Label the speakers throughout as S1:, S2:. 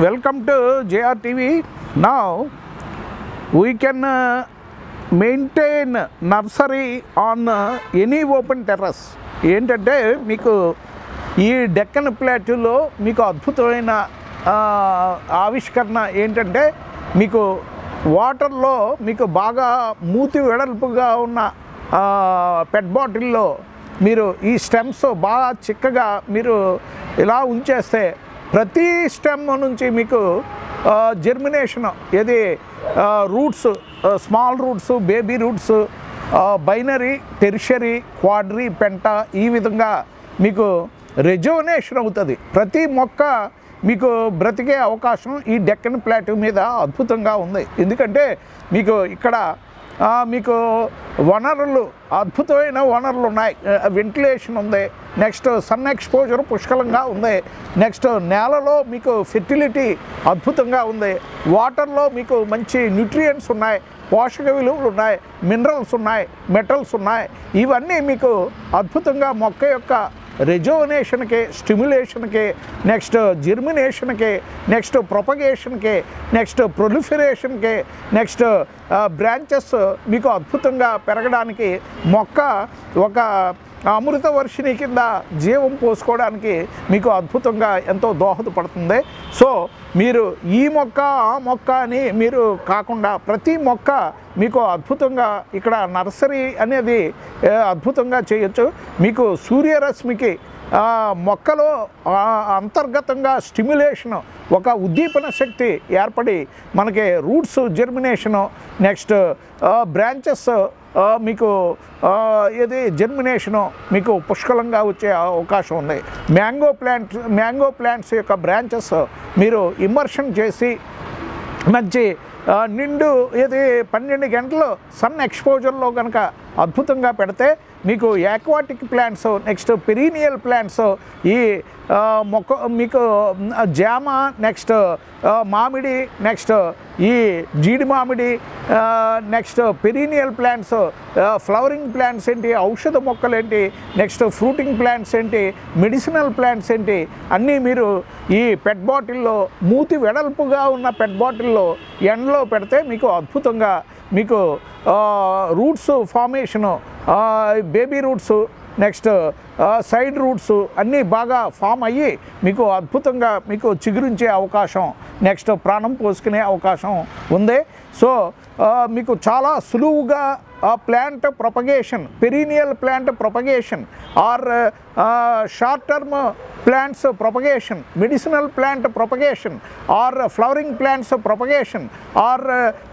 S1: welcome to JRTV. Now we can uh, maintain nursery on uh, any open terrace. ఏంటంటే మీకు ఈ డెక్కన్ ప్లాట్యూలో మీకు అద్భుతమైన ఆ, ఆవిష్కరణ ఏంటంటే మీకు వాటర్లో మీకు బాగా మూతి వెడల్పుగా ఉన్న ఆ, పెట్ బాటిల్లో మీరు ఈ స్టెమ్స్ బాగా చిక్కగా మీరు ఇలా ఉంచేస్తే ప్రతి స్టెమ్ నుంచి మీకు జెర్మినేషన్ ఏది roots small roots baby roots binary tertiary క్వాడ్రీ పెంట ఈ విధంగా మీకు రెజోనేషన్ అవుతుంది ప్రతి మొక్క మీకు బ్రతికే అవకాశం ఈ డెక్కన్ ప్లాట్యూ మీద అద్భుతంగా ఉంది ఎందుకంటే మీకు ఇక్కడ ఆ, మీకు వనరులు అద్భుతమైన వనరులు ఉన్నాయి వెంటిలేషన్ ఉంది నెక్స్ట్ సన్ ఎక్స్పోజర్ పుష్కలంగా ఉంది నెక్స్ట్ నేలలో మీకు ఫెర్టిలిటీ అద్భుతంగా ఉంది వాటర్లో మీకు మంచి న్యూట్రియంట్స్ ఉన్నాయి పోషక విలువలు ఉన్నాయి మినరల్స్ ఉన్నాయి మెటల్స్ ఉన్నాయి ఇవన్నీ మీకు అద్భుతంగా మొక్క యొక్క రెజోనేషన్కి స్టిమ్యులేషన్కి నెక్స్ట్ జెర్మినేషన్కి నెక్స్ట్ ప్రొపగేషన్కి నెక్స్ట్ ప్రొలిఫరేషన్కి నెక్స్ట్ బ్రాంచెస్ మీకు అద్భుతంగా పెరగడానికి మొక్క ఒక అమృత వర్షిణి కింద జీవం పోసుకోవడానికి మీకు అద్భుతంగా ఎంతో దోహదపడుతుంది సో మీరు ఈ మొక్క ఆ మొక్క అని మీరు కాకుండా ప్రతి మొక్క మీకు అద్భుతంగా ఇక్కడ నర్సరీ అనేది ఏ, అద్భుతంగా చేయొచ్చు మీకు సూర్యరశ్మికి ఆ, మొక్కలో ఆ, అంతర్గతంగా స్టిమ్యులేషన్ ఒక ఉద్దీపన శక్తి ఏర్పడి మనకి రూట్స్ జెర్మినేషను నెక్స్ట్ బ్రాంచెస్ మీకు ఆ, ఏది జెర్మినేషను మీకు పుష్కలంగా వచ్చే అవకాశం ఉంది మ్యాంగో ప్లాంట్స్ మ్యాంగో ప్లాంట్స్ యొక్క బ్రాంచెస్ మీరు ఇమర్షన్ చేసి మంచి ఆ, నిండు ఏది పన్నెండు గంటలు సన్ ఎక్స్పోజర్లో కనుక అద్భుతంగా పెడితే మీకు aquatic plants next perennial plants ఈ ఆ, మొక్క మీకు మ్, జామ నెక్స్ట్ ఆ, మామిడి నెక్స్ట్ ఈ జీడి మామిడి ఆ, నెక్స్ట్ పెరీనియల్ ప్లాంట్స్ ఆ, ఫ్లవరింగ్ ప్లాంట్స్ ఏంటి ఔషధ మొక్కలు ఏంటి నెక్స్ట్ ఫ్రూటింగ్ ప్లాంట్స్ ఏంటి మెడిసినల్ ప్లాంట్స్ ఏంటి అన్నీ మీరు ఈ పెట్ బాటిల్లో మూతి వెడల్పుగా ఉన్న పెట్ బాటిల్లో ఎండలో పెడితే మీకు అద్భుతంగా మీకు roots formation baby roots next side roots అన్నీ బాగా ఫామ్ అయ్యి మీకు అద్భుతంగా మీకు చిగురించే అవకాశం నెక్స్ట్ ప్రాణం పోసుకునే అవకాశం ఉంది సో ఆ, మీకు చాలా సులువుగా plant propagation perennial plant propagation or short term plants propagation medicinal plant propagation or flowering plants propagation or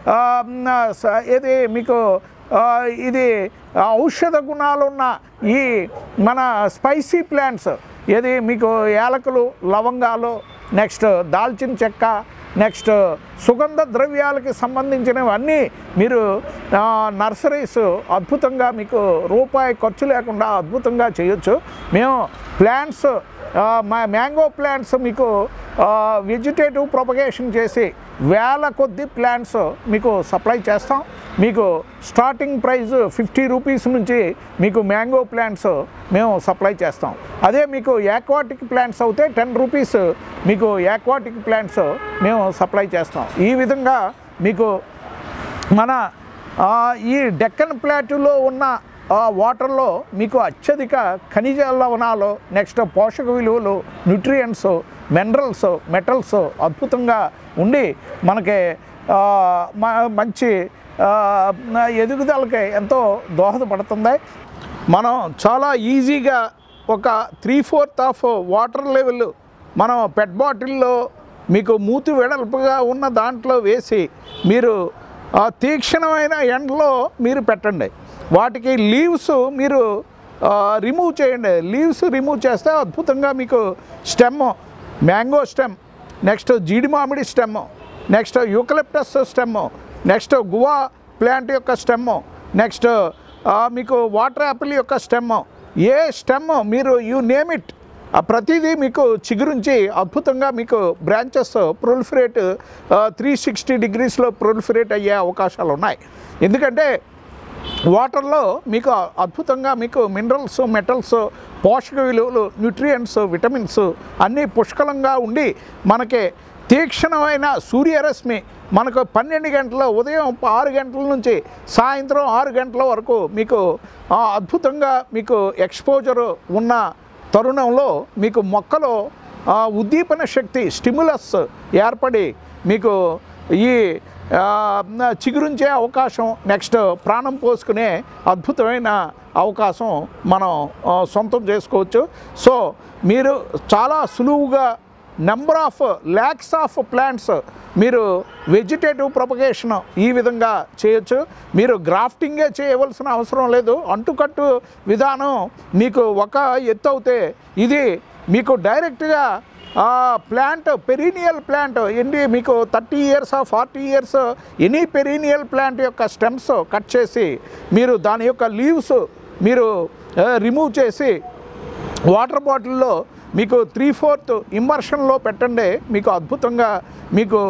S1: ఏది మీకు ఆ, ఇది ఔషధ గుణాలున్న ఈ మన స్పైసీ ప్లాంట్స్ ఏది మీకు యాలకులు లవంగాలు నెక్స్ట్ దాల్చిన చెక్క నెక్స్ట్ సుగంధ ద్రవ్యాలకి సంబంధించినవన్నీ మీరు ఆ, నర్సరీస్ అద్భుతంగా మీకు రూపాయి ఖర్చు లేకుండా అద్భుతంగా చేయొచ్చు మేము ప్లాంట్స్ మా మ్యాంగో ప్లాంట్స్ మీకు వెజిటేటివ్ ప్రొపగేషన్ చేసి వేల కొద్ది ప్లాంట్స్ మీకు సప్లై చేస్తాం మీకు స్టార్టింగ్ ప్రైస్ ఫిఫ్టీ రూపీస్ నుంచి మీకు మ్యాంగో ప్లాంట్స్ మేము సప్లై చేస్తాం అదే మీకు యాక్వాటిక్ ప్లాంట్స్ అవుతే టెన్ రూపీస్ మీకు యాక్వాటిక్ ప్లాంట్స్ మేము సప్లై చేస్తాం ఈ విధంగా మీకు మన ఆ, ఈ డెక్కన్ ప్లాట్యూలో ఉన్న ఆ, వాటర్లో మీకు అత్యధిక ఖనిజ లవణాలు నెక్స్ట్ పోషక విలువలు న్యూట్రియంట్స్ మినరల్స్ మెటల్స్ అద్భుతంగా ఉండి మనకి ఆ, మ- మంచి ఆ, ఎదుగుదలకి ఎంతో దోహదపడుతుంది మనం చాలా ఈజీగా ఒక three fourth of water level మనం పెట్ బాటిల్లో మీకు మూతి వెడల్పుగా ఉన్న దాంట్లో వేసి మీరు ఆ తీక్షణమైన ఎండలో మీరు పెట్టండి వాటికి లీవ్స్ మీరు రిమూవ్ చేయండి లీవ్స్ రిమూవ్ చేస్తే అద్భుతంగా మీకు స్టెమ్ మ్యాంగో స్టెమ్ నెక్స్ట్ జీడి మామిడి stem next eucalyptus stem next guava plant యొక్క స్టెమ్ నెక్స్ట్ మీకు వాటర్ యాపిల్ యొక్క స్టెమ్ ఏ స్టెమ్ మీరు యూ నేమ్ ఇట్ ఆ ప్రతిదీ మీకు చిగురించి అద్భుతంగా మీకు బ్రాంచెస్ ప్రొలిఫరేట్ త్రీ సిక్స్టీ డిగ్రీస్లో ప్రొలిఫరేట్ అయ్యే అవకాశాలు ఉన్నాయి ఎందుకంటే వాటర్లో మీకు అద్భుతంగా మీకు మినరల్స్ మెటల్స్ పోషక విలువలు న్యూట్రియంట్స్ విటమిన్స్ అన్నీ పుష్కలంగా ఉండి మనకి తీక్షణమైన సూర్యరశ్మి మనకు పన్నెండు గంటల ఉదయం ఆరు గంటల నుంచి సాయంత్రం ఆరు గంటల వరకు మీకు ఆ, అద్భుతంగా మీకు ఎక్స్పోజర్ ఉన్న తరుణంలో మీకు మొక్కలో ఆ, ఉద్దీపన శక్తి స్టిములస్ ఏర్పడి మీకు ఈ ఆ, చిగురించే అవకాశం నెక్స్ట్ ప్రాణం పోసుకునే అద్భుతమైన అవకాశం మనం ఆ, సొంతం చేసుకోవచ్చు సో మీరు చాలా సులువుగా number of lakhs of plants మీరు వెజిటేటివ్ ప్రొపగేషన్ ఈ విధంగా చేయొచ్చు మీరు గ్రాఫ్టింగే చేయవలసిన అవసరం లేదు అంటుకట్టు విధానం మీకు ఒక ఎత్తు అవుతే ఇది మీకు డైరెక్ట్గా ప్లాంట్ పెరీనియల్ ప్లాంట్ ఎన్ని మీకు thirty years forty years any perennial plant యొక్క స్టెమ్స్ కట్ చేసి మీరు దాని యొక్క లీవ్స్ మీరు రిమూవ్ చేసి వాటర్ బాటిల్లో మీకు త్రీ ఫోర్త్ ఇమ్మర్షన్లో పెట్టండి మీకు అద్భుతంగా మీకు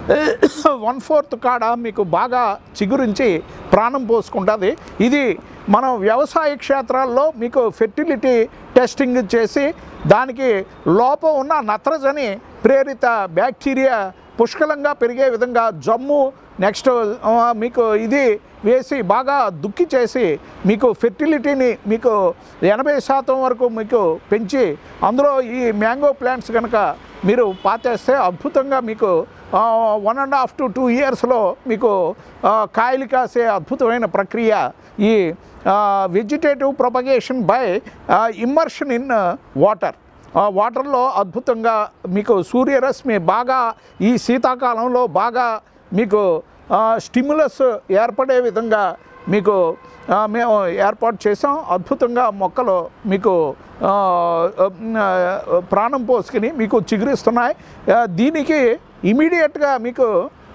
S1: వన్ ఫోర్త్ కాడ మీకు బాగా చిగురించి ప్రాణం పోసుకుంటుంది ఇది మనం వ్యవసాయ క్షేత్రాల్లో మీకు ఫెర్టిలిటీ టెస్టింగ్ చేసి దానికి లోపం ఉన్న నత్రజని ప్రేరిత బ్యాక్టీరియా పుష్కలంగా పెరిగే విధంగా జమ్ము నెక్స్ట్ ఆ, మీకు ఇది వేసి బాగా దుక్కి చేసి మీకు ఫెర్టిలిటీని మీకు ఎనభై శాతం వరకు మీకు పెంచి అందులో ఈ మ్యాంగో ప్లాంట్స్ కనుక మీరు పాతేస్తే అద్భుతంగా మీకు one and half to two ఇయర్స్లో మీకు ఆ, కాయలు కాసే అద్భుతమైన ప్రక్రియ ఈ vegetative propagation by immersion in water ఆ వాటర్లో అద్భుతంగా మీకు సూర్యరశ్మి బాగా ఈ శీతాకాలంలో బాగా మీకు స్టిమ్యులస్ ఏర్పడే విధంగా మీకు ఆ, మేము ఏర్పాటు చేసాం అద్భుతంగా మొక్కలు మీకు ఆ, ఆ, ప్రాణం పోసుకుని మీకు చిగురిస్తున్నాయి ఆ, దీనికి ఇమీడియట్గా మీకు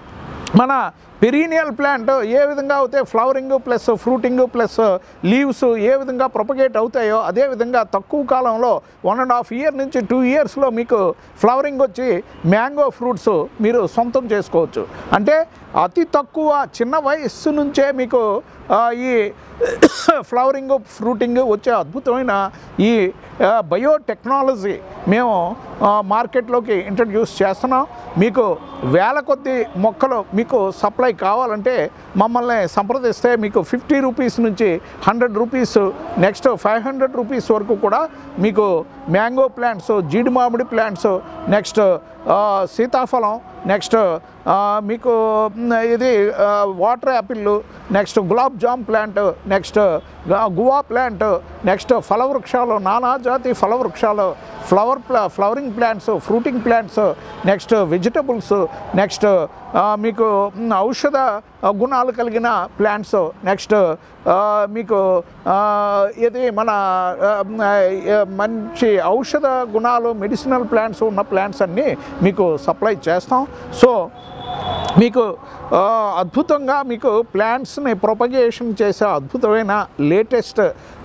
S1: మన పెరీనియల్ ప్లాంట్ ఏ విధంగా అయితే flowering plus fruiting plus leaves ఏ విధంగా ప్రొపగేట్ అవుతాయో అదే విధంగా తక్కువ కాలంలో వన్ అండ్ హాఫ్ ఇయర్ నుంచి టూ ఇయర్స్లో మీకు ఫ్లవరింగ్ వచ్చి మ్యాంగో ఫ్రూట్స్ మీరు సొంతం చేసుకోవచ్చు అంటే అతి తక్కువ చిన్న వయస్సు నుంచే మీకు ఆ, ఈ ఫ్లవరింగ్ ఫ్రూటింగ్ వచ్చే అద్భుతమైన ఈ బయోటెక్నాలజీ మేము ఆ, మార్కెట్లోకి ఇంట్రడ్యూస్ చేస్తున్నాం మీకు వేల కొద్ది మొక్కలు మీకు సప్లై కావాలంటే మమ్మల్ని సంప్రదిస్తే మీకు ఫిఫ్టీ రూపీస్ నుంచి hundred rupees next five hundred rupees వరకు కూడా మీకు మ్యాంగో ప్లాంట్స్ జీడి మామిడి ప్లాంట్స్ నెక్స్ట్ సీతాఫలం నెక్స్ట్ ఆ, మీకు మ్, ఇది ఆ, వాటర్ యాపిల్ నెక్స్ట్ గులాబ్ జామ్ ప్లాంట్ నెక్స్ట్ గా- గువా ప్లాంట్ నెక్స్ట్ ఫల వృక్షాలు నానా జాతి ఫల వృక్షాలు ఫ్లవర్ ప్లా flowering plants fruiting plants next vegetables next ఆ, మీకు మ్, ఔషధ గుణాలు కలిగిన ప్లాంట్స్ నెక్స్ట్ ఆ, మీకు ఆ, ఇది మన ఆ, మ్, ఆ, మంచి ఔషధ గుణాలు మెడిసినల్ ప్లాంట్స్ ఉన్న ప్లాంట్స్ అన్నీ మీకు సప్లై చేస్తాం సో మీకు ఆ, అద్భుతంగా మీకు ప్లాంట్స్ని ప్రొపగేషన్ చేసే అద్భుతమైన లేటెస్ట్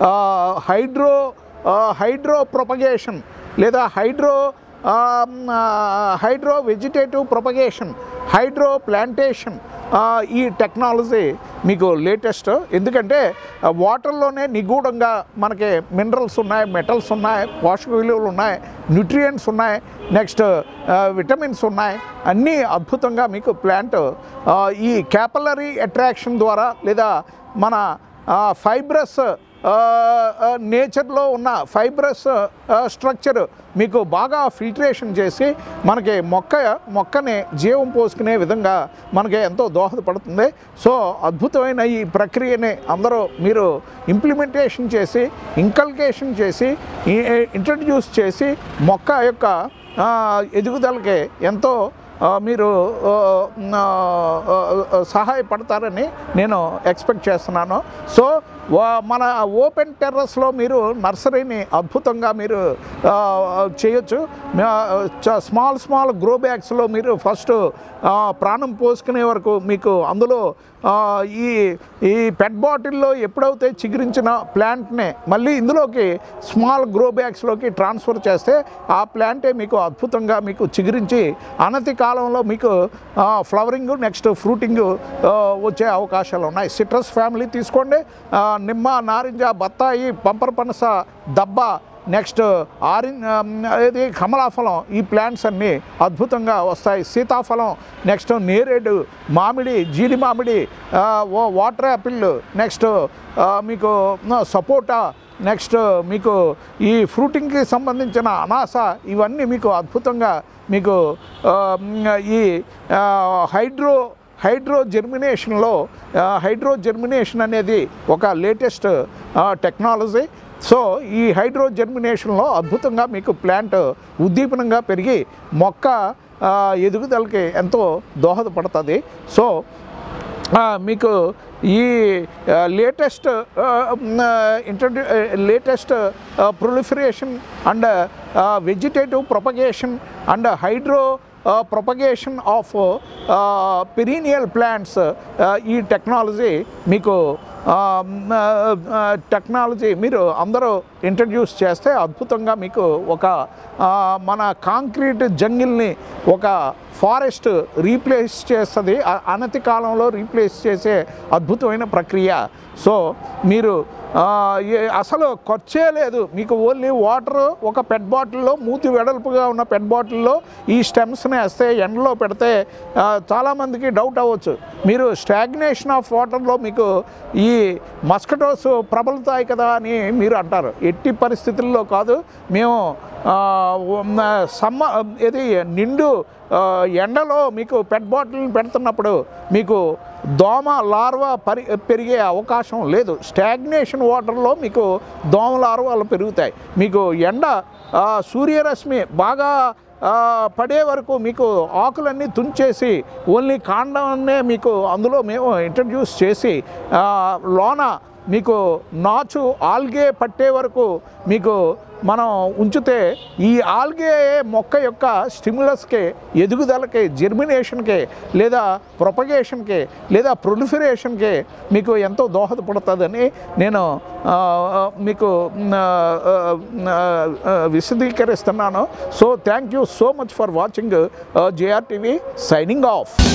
S1: హైడ్రో హైడ్రో ప్రొపగేషన్ లేదా hydro hydro vegetative propagation hydro plantation ఈ టెక్నాలజీ మీకు లేటెస్ట్ ఎందుకంటే ఆ, వాటర్లోనే నిగూఢంగా మనకి మినరల్స్ ఉన్నాయి మెటల్స్ ఉన్నాయి పోషక విలువలు ఉన్నాయి న్యూట్రియంట్స్ ఉన్నాయి నెక్స్ట్ విటమిన్స్ ఉన్నాయి అన్నీ అద్భుతంగా మీకు ప్లాంట్ ఆ, ఈ క్యాపలరీ అట్రాక్షన్ ద్వారా లేదా మన ఫైబ్రస్ నేచర్లో ఉన్న ఫైబ్రస్ స్ట్రక్చర్ మీకు బాగా ఫిల్టరేషన్ చేసి మనకి మొక్క మొక్కని జీవం పోసుకునే విధంగా మనకి ఎంతో దోహదపడుతుంది సో అద్భుతమైన ఈ ప్రక్రియని అందరూ మీరు ఇంప్లిమెంటేషన్ చేసి ఇంకల్కేషన్ చేసి ఇంట్రడ్యూస్ చేసి మొక్క యొక్క ఆ, ఎదుగుదలకి ఎంతో ఆ, మీరు ఆ, ఆ, ఆ, సహాయపడతారని నేను ఎక్స్పెక్ట్ చేస్తున్నాను సో వా- మన ఓపెన్ టెర్రస్లో మీరు నర్సరీని అద్భుతంగా మీరు ఆ, చేయొచ్చు స్మాల్ స్మాల్ గ్రో బ్యాగ్స్లో మీరు ఫస్ట్ ప్రాణం పోసుకునే వరకు మీకు అందులో ఆ, ఈ ఈ పెట్ బాటిల్లో ఎప్పుడైతే చిగురించిన ప్లాంట్నే మళ్ళీ ఇందులోకి స్మాల్ గ్రో బ్యాగ్స్లోకి ట్రాన్స్ఫర్ చేస్తే ఆ ప్లాంటే మీకు అద్భుతంగా మీకు చిగురించి అనతి కాలంలో మీకు ఫ్లవరింగ్ నెక్స్ట్ ఫ్రూటింగ్ వచ్చే అవకాశాలు ఉన్నాయి సిట్రస్ ఫ్యామిలీ తీసుకోండి ఆ, నిమ్మ నారింజ బత్తాయి పంపర పనస దబ్బ నెక్స్ట్ ఆరెంజ్ ఇది కమలాఫలం ఈ ప్లాంట్స్ అన్నీ అద్భుతంగా వస్తాయి సీతాఫలం నెక్స్ట్ నేరేడు మామిడి జీడి మామిడి ఆ, ఓ వాటర్ యాపిల్ నెక్స్ట్ ఆ, మీకు ఆ, సపోటా నెక్స్ట్ మీకు ఈ ఫ్రూటింగ్కి సంబంధించిన అనాస ఇవన్నీ మీకు అద్భుతంగా మీకు ఆ, మ్, ఈ ఆ, హైడ్రో హైడ్రో జెర్మినేషన్లో ఆ, హైడ్రో జెర్మినేషన్ అనేది ఒక లేటెస్ట్ ఆ, టెక్నాలజీ సో ఈ హైడ్రో జెర్మినేషన్లో అద్భుతంగా మీకు ప్లాంట్ ఉద్దీపనంగా పెరిగి మొక్క ఆ, ఎదుగుదలకి ఎంతో దోహదపడుతుంది సో ఆ, మీకు ఈ లేటెస్ట్ ఇంట్రడ్యూ latest proliferation and vegetative propagation and hydro propagation of perennial plants ఈ టెక్నాలజీ మీకు టెక్నాలజీ మీరు అందరూ ఇంట్రడ్యూస్ చేస్తే అద్భుతంగా మీకు ఒక ఆ, మన కాంక్రీట్ జంగిల్ని ఒక ఫారెస్ట్ రీప్లేస్ చేస్తుంది అ- అనతి కాలంలో రీప్లేస్ చేసే అద్భుతమైన ప్రక్రియ సో మీరు ఆ, ఏ- అసలు ఖర్చే లేదు మీకు ఓన్లీ వాటర్ ఒక పెట్ బాటిల్లో మూతి వెడల్పుగా ఉన్న పెట్ బాటిల్లో ఈ స్టెమ్స్ని వేస్తే ఎండలో పెడితే ఆ, చాలామందికి డౌట్ అవ్వచ్చు మీరు స్టాగ్నేషన్ ఆఫ్ వాటర్లో మీకు ఈ మస్కటోస్ ప్రబలుతాయి కదా అని మీరు అంటారు ఎట్టి పరిస్థితుల్లో కాదు మేము ఆ, ఉన్న సమ్మ ఇది నిండు ఆ, ఎండలో మీకు పెట్ బాటిల్ పెడుతున్నప్పుడు మీకు దోమ లార్వా పరి పెరిగే అవకాశం లేదు స్టాగ్నేషన్ వాటర్లో మీకు దోమ లార్వాలు పెరుగుతాయి మీకు ఎండ ఆ, సూర్యరశ్మి బాగా ఆ, పడే వరకు మీకు ఆకులన్నీ తుంచేసి ఓన్లీ కాండాన్నే మీకు అందులో మేము ఇంట్రడ్యూస్ చేసి ఆ, లోన మీకు నాచు ఆల్గే పట్టే వరకు మీకు మనం ఉంచితే ఈ ఆల్గే మొక్క యొక్క స్టిమ్యులస్కి ఎదుగుదలకి జెర్మినేషన్కి లేదా ప్రొపగేషన్కి లేదా ప్రొలిఫరేషన్కి మీకు ఎంతో దోహదపడుతుందని నేను ఆ, ఆ, మీకు ఆ, ఆ, ఆ, ఆ, విశదీకరిస్తున్నాను so thank you so much for watching JR TV signing of